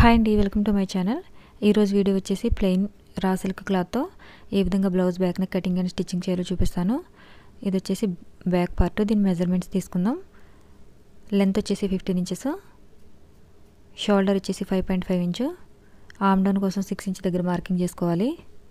hi అండి welcome to my channel ఈరోజు video వచ్చేసి ప్లెయిన్ రా సిల్క్ క్లాత్తో ఏ విధంగా blouse back neck cutting and stitching చేయాలో చూపిస్తాను ఇది వచ్చేసి బ్యాక్ పార్ట్ దీని మెజర్మెంట్స్ తీసుకుందాం లెంత్ వచ్చేసి ఫిఫ్టీన్ ఇంచెస్ షోల్డర్ వచ్చేసి five point five inch arm down కోసం సిక్స్ ఇంచ్ దగ్గర మార్కింగ్ చేసుకోవాలి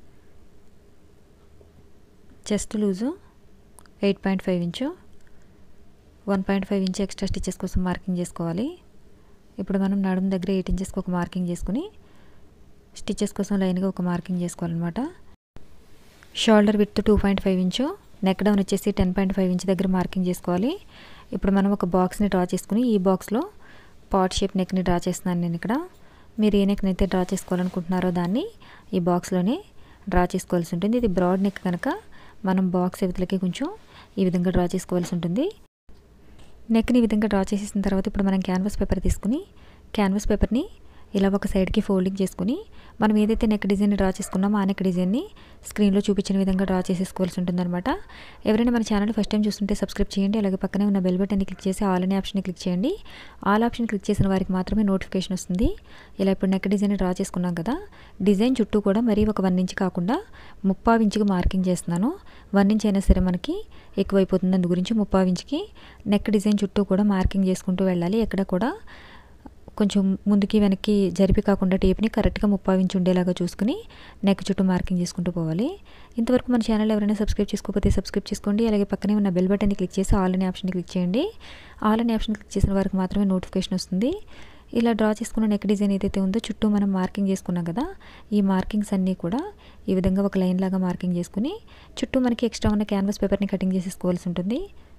chest loose eight point five inch one point five inch extra stitches కోసం మార్కింగ్ చేసుకోవాలి ఇప్పుడు మనం నడుము దగ్గర ఎయిట్ ఇంచెస్కి ఒక మార్కింగ్ చేసుకుని స్టిచెస్ కోసం లైన్గా ఒక మార్కింగ్ చేసుకోవాలన్నమాట shoulder with two point five inch neck down వచ్చేసి టెన్ పాయింట్ ఫైవ్ ఇంచ్ దగ్గర మార్కింగ్ చేసుకోవాలి ఇప్పుడు మనం ఒక బాక్స్ని డ్రా చేసుకుని ఈ బాక్స్లో పాట్ షేప్ నెక్ని డ్రా చేస్తున్నాను నేను ఇక్కడ మీరు ఏ నెక్ని అయితే డ్రా చేసుకోవాలనుకుంటున్నారో దాన్ని ఈ బాక్స్లోనే డ్రా చేసుకోవాల్సి ఉంటుంది ఇది బ్రాడ్ నెక్ కనుక మనం బాక్స్ ఎవతలకి కొంచెం ఈ విధంగా డ్రా చేసుకోవాల్సి ఉంటుంది నెక్ని ఈ విధంగా డ్రా చేసేసిన తర్వాత ఇప్పుడు మనం క్యాన్వాస్ పేపర్ తీసుకుని క్యాన్వాస్ పేపర్ని ఇలా ఒక సైడ్కి ఫోల్డింగ్ చేసుకుని మనం ఏదైతే నెక్ డిజైన్ డ్రా చేసుకున్నామో ఆ నెక్ డిజైన్ని స్క్రీన్లో చూపించిన విధంగా డ్రా చేసేసుకోవాల్సి ఉంటుందన్నమాట ఎవరైనా మన ఛానల్ ఫస్ట్ టైం చూస్తుంటే సబ్స్క్రైబ్ చేయండి అలాగే పక్కనే ఉన్న బెల్ బటన్ని క్లిక్ చేసి ఆల్ అనే ఆప్షన్ని క్లిక్ చేయండి ఆల్ ఆప్షన్ క్లిక్ చేసిన వారికి మాత్రమే నోటిఫికేషన్ వస్తుంది ఇలా ఇప్పుడు నెక్ డిజైన్ డ్రా చేసుకున్నాం కదా డిజైన్ చుట్టూ కూడా మరీ ఒక వన్ ఇంచ్ కాకుండా ముప్పావు ఇంచుకి మార్కింగ్ చేస్తున్నాను వన్ ఇంచ్ అయినా సరే మనకి ఎక్కువైపోతుంది అందు గురించి ముప్పావు ఇంచుకి నెక్ డిజైన్ చుట్టూ కూడా మార్కింగ్ చేసుకుంటూ వెళ్ళాలి ఎక్కడ కూడా కొంచెం ముందుకి వెనక్కి జరిపి కాకుండా టేప్ని కరెక్ట్గా ముప్పావు ఇంచు ఉండేలాగా చూసుకుని నెక్ చుట్టూ మార్కింగ్ చేసుకుంటూ పోవాలి ఇంతవరకు మన ఛానల్ ఎవరైనా సబ్స్క్రైబ్ చేసుకోకపోతే సబ్స్క్రైబ్ చేసుకోండి అలాగే పక్కనే ఉన్న బెల్ బటన్ని క్లిక్ చేసి ఆల్ అనే ఆప్షన్ క్లిక్ చేయండి ఆల్ అనే ఆప్షన్ క్లిక్ చేసిన వారికి మాత్రమే నోటిఫికేషన్ వస్తుంది ఇలా డ్రా చేసుకున్న నెక్ డిజైన్ ఏదైతే ఉందో చుట్టూ మనం మార్కింగ్ చేసుకున్నాం కదా ఈ మార్కింగ్స్ అన్నీ కూడా ఈ విధంగా ఒక లైన్ లాగా మార్కింగ్ చేసుకుని చుట్టూ మనకి ఎక్స్ట్రా ఉన్న క్యాన్వాస్ పేపర్ని కటింగ్ చేసేసుకోవాల్సి ఉంటుంది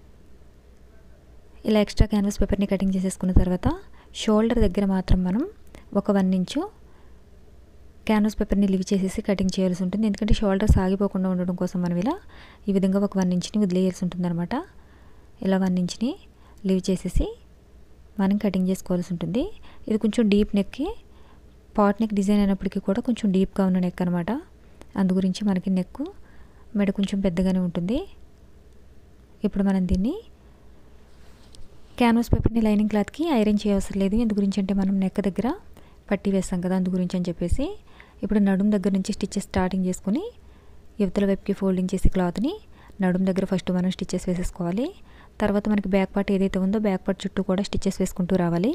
ఇలా ఎక్స్ట్రా క్యాన్వాస్ పేపర్ని కటింగ్ చేసేసుకున్న తర్వాత షోల్డర్ దగ్గర మాత్రం మనం ఒక వన్ ఇంచు క్యాన్వాస్ పేపర్ని లివ్ చేసేసి కటింగ్ చేయాల్సి ఉంటుంది ఎందుకంటే షోల్డర్ సాగిపోకుండా ఉండడం కోసం మనం ఇలా ఈ విధంగా ఒక వన్ ఇంచ్ని వదిలేయాల్సి ఉంటుంది అనమాట ఇలా వన్ ఇంచ్ని లివ్ చేసేసి మనం కటింగ్ చేసుకోవాల్సి ఉంటుంది ఇది కొంచెం డీప్ నెక్కి పాట్ నెక్ డిజైన్ అయినప్పటికీ కూడా కొంచెం డీప్గా ఉన్న నెక్ అనమాట అందు గురించి మనకి నెక్ మెడ కొంచెం పెద్దగానే ఉంటుంది ఇప్పుడు మనం దీన్ని క్యాన్వాస్ పేపర్ని లైనింగ్ క్లాత్కి ఐరన్ చేయవసరం లేదు ఎందు గురించి అంటే మనం నెక్ దగ్గర పట్టి వేస్తాం కదా అందు గురించి అని చెప్పేసి ఇప్పుడు నడుము దగ్గర నుంచి స్టిచ్చెస్ స్టార్టింగ్ చేసుకుని యువతల వైపుకి ఫోల్డింగ్ చేసి క్లాత్ని నడుము దగ్గర ఫస్ట్ మనం స్టిచ్చెస్ వేసేసుకోవాలి తర్వాత మనకి బ్యాక్ పార్ట్ ఏదైతే ఉందో బ్యాక్ పార్ట్ చుట్టూ కూడా స్టిచ్చెస్ వేసుకుంటూ రావాలి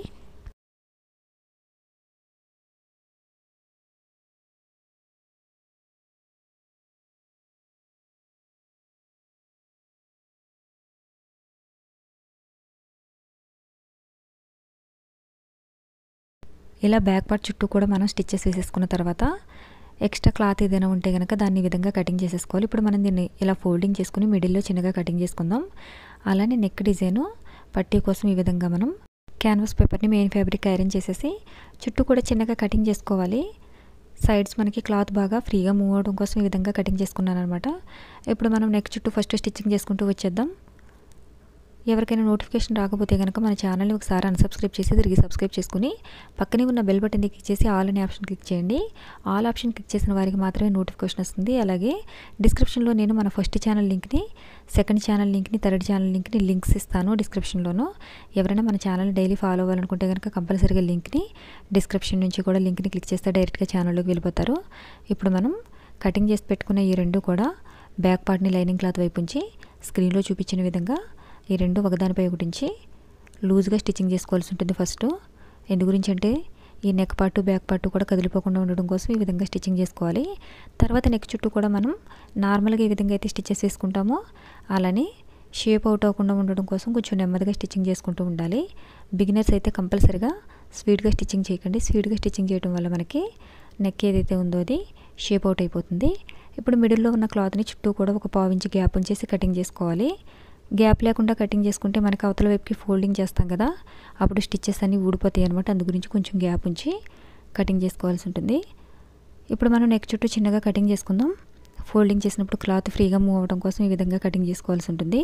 ఇలా బ్యాక్ పార్ట్ చుట్టూ కూడా మనం స్టిచ్చెస్ వేసేసుకున్న తర్వాత ఎక్స్ట్రా క్లాత్ ఏదైనా ఉంటే కనుక దాన్ని విధంగా కటింగ్ చేసేసుకోవాలి ఇప్పుడు మనం దీన్ని ఇలా ఫోల్డింగ్ చేసుకుని మిడిల్లో చిన్నగా కటింగ్ చేసుకుందాం అలానే నెక్ డిజైను పట్టీ కోసం ఈ విధంగా మనం క్యాన్వాస్ పేపర్ని మెయిన్ ఫ్యాబ్రిక్ ఐరన్ చేసేసి చుట్టూ కూడా చిన్నగా కటింగ్ చేసుకోవాలి సైడ్స్ మనకి క్లాత్ బాగా ఫ్రీగా మూవ్ అవడం కోసం ఈ విధంగా కటింగ్ చేసుకున్నాను అనమాట ఇప్పుడు మనం నెక్ చుట్టూ ఫస్ట్ స్టిచ్చింగ్ చేసుకుంటూ వచ్చేద్దాం ఎవరికైనా నోటిఫికేషన్ రాకపోతే కనుక మన ఛానల్ని ఒకసారి అన్సబ్స్క్రైబ్ చేసి తిరిగి సబ్స్క్రైబ్ చేసుకుని పక్కనే ఉన్న బెల్ బటన్ క్లిక్ చేసి ఆల్ అనే ఆప్షన్ క్లిక్ చేయండి ఆల్ ఆప్షన్ క్లిక్ చేసిన వారికి మాత్రమే నోటిఫికేషన్ వస్తుంది అలాగే డిస్క్రిప్షన్లో నేను మన ఫస్ట్ ఛానల్ లింక్ని సెకండ్ ఛానల్ లింక్ని థర్డ్ ఛానల్ లింక్ని లింక్స్ ఇస్తాను డిస్క్రిప్షన్లోను ఎవరైనా మన ఛానల్ డైలీ ఫాలో అవ్వాలనుకుంటే కనుక కంపల్సరీగా లింక్ని డిస్క్రిప్షన్ నుంచి కూడా లింక్ని క్లిక్ చేస్తే డైరెక్ట్గా ఛానల్లోకి వెళ్ళిపోతారు ఇప్పుడు మనం కటింగ్ చేసి పెట్టుకున్న ఈ రెండు కూడా బ్యాక్ పార్ట్ని లైనింగ్ క్లాత్ వైపు ఉంచి స్క్రీన్లో చూపించిన విధంగా ఈ రెండు ఒకదానిపై ఒకటించి లూజ్గా స్టిచ్చింగ్ చేసుకోవాల్సి ఉంటుంది ఫస్ట్ ఎందు గురించి అంటే ఈ నెక్ పార్ట్ బ్యాక్ పార్ట్ కూడా కదిలిపోకుండా ఉండడం కోసం ఈ విధంగా స్టిచ్చింగ్ చేసుకోవాలి తర్వాత నెక్ చుట్టూ కూడా మనం నార్మల్గా ఈ విధంగా అయితే స్టిచ్చెస్ వేసుకుంటామో అలానే షేప్ అవుట్ అవ్వకుండా ఉండడం కోసం కొంచెం నెమ్మదిగా స్టిచ్చింగ్ చేసుకుంటూ ఉండాలి బిగినర్స్ అయితే కంపల్సరిగా స్పీడ్గా స్టిచ్చింగ్ చేయకండి స్పీడ్గా స్టిచ్చింగ్ చేయడం వల్ల మనకి నెక్ ఏదైతే ఉందో అది షేప్ అవుట్ అయిపోతుంది ఇప్పుడు మిడిల్లో ఉన్న క్లాత్ని చుట్టూ కూడా ఒక పావు ఇంచు గ్యాప్ ఉంచేసి కటింగ్ చేసుకోవాలి గ్యాప్ లేకుండా కటింగ్ చేసుకుంటే మనకి అవతల వైపుకి ఫోల్డింగ్ చేస్తాం కదా అప్పుడు స్టిచ్చెస్ అన్నీ ఊడిపోతాయి అనమాట అందు గురించి కొంచెం గ్యాప్ ఉంచి కటింగ్ చేసుకోవాల్సి ఉంటుంది ఇప్పుడు మనం నెక్ చుట్టూ చిన్నగా కటింగ్ చేసుకుందాం ఫోల్డింగ్ చేసినప్పుడు క్లాత్ ఫ్రీగా మూవ్ అవ్వడం కోసం ఈ విధంగా కటింగ్ చేసుకోవాల్సి ఉంటుంది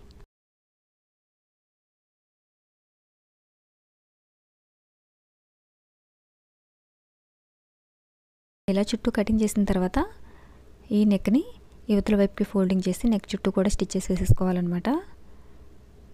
ఇలా చుట్టూ కటింగ్ చేసిన తర్వాత ఈ నెక్ని యువతల వైపుకి ఫోల్డింగ్ చేసి నెక్ చుట్టూ కూడా స్టిచ్చెస్ వేసేసుకోవాలన్నమాట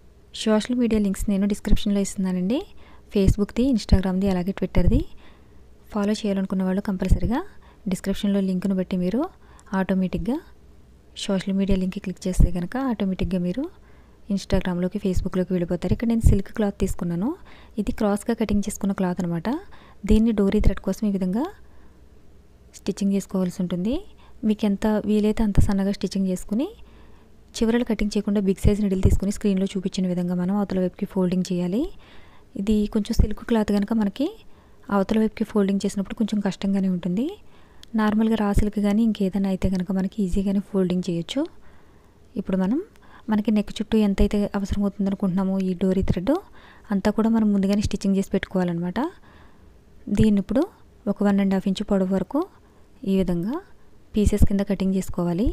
సోషల్ మీడియా లింక్స్ నేను డిస్క్రిప్షన్లో ఇస్తున్నానండి ఫేస్బుక్ది ఇన్స్టాగ్రామ్ది అలాగే ట్విట్టర్ది ఫాలో చేయాలనుకున్న వాళ్ళు కంపల్సరీగా డిస్క్రిప్షన్లో లింక్ను బట్టి మీరు ఆటోమేటిక్గా సోషల్ మీడియా లింక్ క్లిక్ చేస్తే కనుక ఆటోమేటిక్గా మీరు ఇన్స్టాగ్రామ్లోకి ఫేస్బుక్లోకి వెళ్ళిపోతారు ఇక్కడ నేను సిల్క్ క్లాత్ తీసుకున్నాను ఇది క్రాస్గా కటింగ్ చేసుకున్న క్లాత్ అనమాట దీన్ని డోరీ థ్రెడ్ కోసం ఈ విధంగా స్టిచ్చింగ్ చేసుకోవాల్సి ఉంటుంది మీకు ఎంత వీలైతే అంత సన్నగా స్టిచ్చింగ్ చేసుకుని చివరలు కటింగ్ చేయకుండా బిగ్ సైజ్ నిడిల్ తీసుకుని స్క్రీన్లో చూపించిన విధంగా మనం అవతల వైపుకి ఫోల్డింగ్ చేయాలి ఇది కొంచెం సిల్క్ క్లాత్ కనుక మనకి అవతల వైపుకి ఫోల్డింగ్ చేసినప్పుడు కొంచెం కష్టంగానే ఉంటుంది నార్మల్గా రా సిల్క్ కానీ ఇంకేదైనా అయితే కనుక మనకి ఈజీగానే ఫోల్డింగ్ చేయొచ్చు ఇప్పుడు మనం మనకి నెక్ చుట్టూ ఎంతైతే అవసరం అవుతుంది అనుకుంటున్నామో ఈ డోరీ థ్రెడ్ అంతా కూడా మనం ముందుగానే స్టిచ్చింగ్ చేసి పెట్టుకోవాలన్నమాట దీన్ని ఇప్పుడు ఒక వన్ అండ్ హాఫ్ ఇంచ్ పొడవు వరకు ఈ విధంగా పీసెస్ కింద కటింగ్ చేసుకోవాలి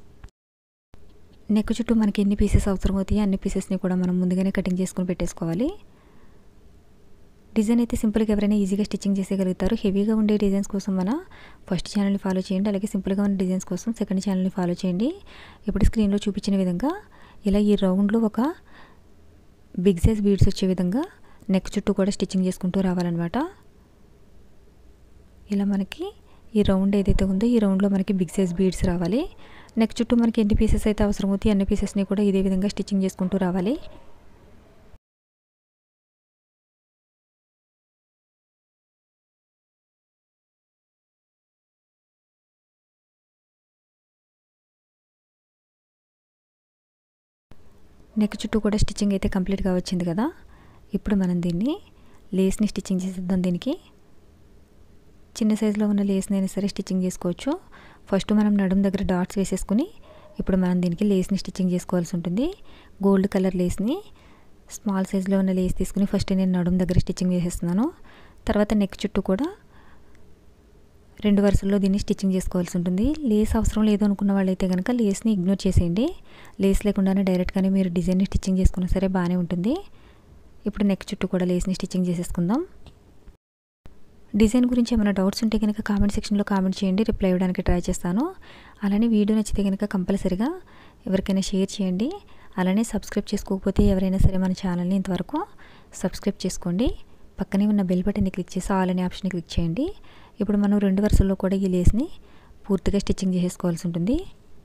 నెక్ చుట్టూ మనకి ఎన్ని పీసెస్ అవసరం అవుతాయి అన్ని పీసెస్ని కూడా మనం ముందుగానే కటింగ్ చేసుకొని పెట్టేసుకోవాలి డిజైన్ అయితే సింపుల్గా ఎవరైనా ఈజీగా స్టిచ్చింగ్ చేసేయగలుగుతారు హెవీగా ఉండే డిజైన్స్ కోసం మన ఫస్ట్ ఛానల్ని ఫాలో చేయండి అలాగే సింపుల్గా ఉన్న డిజైన్స్ కోసం సెకండ్ ఛానల్ని ఫాలో చేయండి ఇప్పుడు స్క్రీన్లో చూపించిన విధంగా ఇలా ఈ రౌండ్లో ఒక బిగ్ సైజ్ బీడ్స్ వచ్చే విధంగా నెక్ చుట్టూ కూడా స్టిచ్చింగ్ చేసుకుంటూ రావాలన్నమాట ఇలా మనకి ఈ రౌండ్ ఏదైతే ఉందో ఈ రౌండ్లో మనకి బిగ్ సైజ్ బీడ్స్ రావాలి నెక్ చుట్టూ మనకి ఎన్ని పీసెస్ అయితే అవసరం అవుతాయి అన్ని పీసెస్ని కూడా ఇదే విధంగా స్టిచ్చింగ్ చేసుకుంటూ రావాలి నెక్ చుట్టూ కూడా స్టిచ్చింగ్ అయితే కంప్లీట్గా వచ్చింది కదా ఇప్పుడు మనం దీన్ని లేస్ని స్టిచ్చింగ్ చేసేద్దాం దీనికి చిన్న సైజులో ఉన్న లేస్ని అయినా సరే స్టిచ్చింగ్ చేసుకోవచ్చు ఫస్ట్ మనం నడుము దగ్గర డాట్స్ వేసేసుకుని ఇప్పుడు మనం దీనికి లేస్ని స్టిచ్చింగ్ చేసుకోవాల్సి ఉంటుంది గోల్డ్ కలర్ లేస్ని స్మాల్ సైజులో ఉన్న లేస్ తీసుకుని ఫస్ట్ నేను నడుము దగ్గర స్టిచ్చింగ్ చేసేస్తున్నాను తర్వాత నెక్ చుట్టూ కూడా రెండు వరుసల్లో దీన్ని స్టిచ్చింగ్ చేసుకోవాల్సి ఉంటుంది లేస్ అవసరం లేదు అనుకున్న వాళ్ళైతే కనుక లేస్ని ఇగ్నోర్ చేసేయండి లేస్ లేకుండానే డైరెక్ట్గానే మీరు డిజైన్ని స్టిచ్చింగ్ చేసుకున్నా సరే బాగానే ఉంటుంది ఇప్పుడు నెక్ చుట్టూ కూడా లేస్ని స్టిచ్చింగ్ చేసేసుకుందాం డిజైన్ గురించి ఏమైనా డౌట్స్ ఉంటే కనుక కామెంట్ సెక్షన్లో కామెంట్ చేయండి రిప్లై ఇవ్వడానికి ట్రై చేస్తాను అలానే వీడియో నచ్చితే కనుక కంపల్సరిగా ఎవరికైనా షేర్ చేయండి అలానే సబ్స్క్రైబ్ చేసుకోకపోతే ఎవరైనా సరే మన ఛానల్ని ఇంతవరకు సబ్స్క్రైబ్ చేసుకోండి పక్కనే ఉన్న బెల్ బటన్ని క్లిక్ చేసి ఆల్ అనే ఆప్షన్ని క్లిక్ చేయండి ఇప్పుడు మనం రెండు వరుసల్లో కూడా ఈ లేస్ని పూర్తిగా స్టిచ్చింగ్ చేసేసుకోవాల్సి ఉంటుంది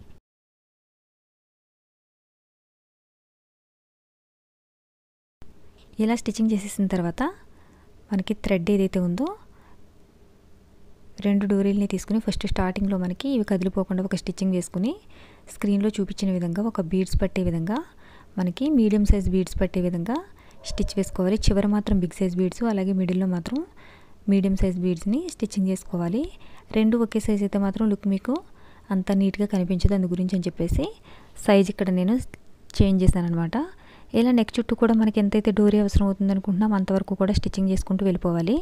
ఇలా స్టిచ్చింగ్ చేసేసిన తర్వాత మనకి థ్రెడ్ ఏదైతే ఉందో రెండు డోరీల్ని తీసుకుని ఫస్ట్ స్టార్టింగ్లో మనకి ఇవి కదిలిపోకుండా ఒక స్టిచ్చింగ్ వేసుకుని స్క్రీన్లో చూపించిన విధంగా ఒక బీడ్స్ పట్టే విధంగా మనకి మీడియం సైజ్ బీడ్స్ పట్టే విధంగా స్టిచ్ వేసుకోవాలి చివర మాత్రం బిగ్ సైజ్ బీడ్స్ అలాగే మిడిల్లో మాత్రం మీడియం సైజ్ బీడ్స్ని స్టిచ్చింగ్ చేసుకోవాలి రెండు ఒకే సైజ్ అయితే మాత్రం లుక్ మీకు అంత నీట్గా కనిపించదు అందు గురించి అని చెప్పేసి సైజ్ ఇక్కడ నేను చేంజ్ చేశాను అనమాట ఇలా నెక్ చుట్టూ కూడా మనకి ఎంతైతే డోరీ అవసరం అవుతుంది అనుకుంటున్నాం అంతవరకు కూడా స్టిచ్చింగ్ చేసుకుంటూ వెళ్ళిపోవాలి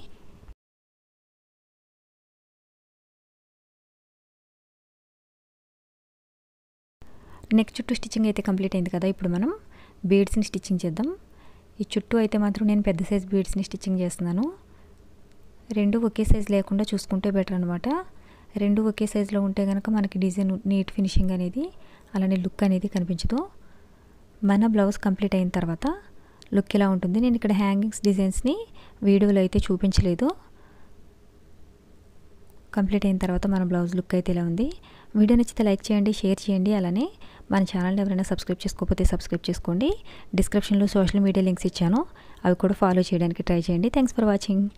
నెక్ చుట్టూ స్టిచ్చింగ్ అయితే కంప్లీట్ అయింది కదా ఇప్పుడు మనం బీడ్స్ని స్టిచ్చింగ్ చేద్దాం ఈ చుట్టూ అయితే మాత్రం నేను పెద్ద సైజ్ బీడ్స్ని స్టిచ్చింగ్ చేస్తున్నాను రెండు ఒకే సైజ్ లేకుండా చూసుకుంటే బెటర్ అనమాట రెండు ఒకే సైజులో ఉంటే కనుక మనకి డిజైన్ నీట్ ఫినిషింగ్ అనేది అలానే లుక్ అనేది కనిపించదు మన బ్లౌజ్ కంప్లీట్ అయిన తర్వాత లుక్ ఇలా ఉంటుంది నేను ఇక్కడ హ్యాంగింగ్స్ డిజైన్స్ని వీడియోలో అయితే చూపించలేదు కంప్లీట్ అయిన తర్వాత మన బ్లౌజ్ లుక్ అయితే ఇలా ఉంది వీడియో నచ్చితే లైక్ చేయండి షేర్ చేయండి అలానే మన ఛానల్ని ఎవరైనా సబ్స్క్రైబ్ చేసుకోకపోతే సబ్స్క్రైబ్ చేసుకోండి డిస్క్రిప్షన్లో సోషల్ మీడియా లింక్స్ ఇచ్చాను అవి కూడా ఫాలో చేయడానికి ట్రై చేయండి థ్యాంక్స్ ఫర్ వాచింగ్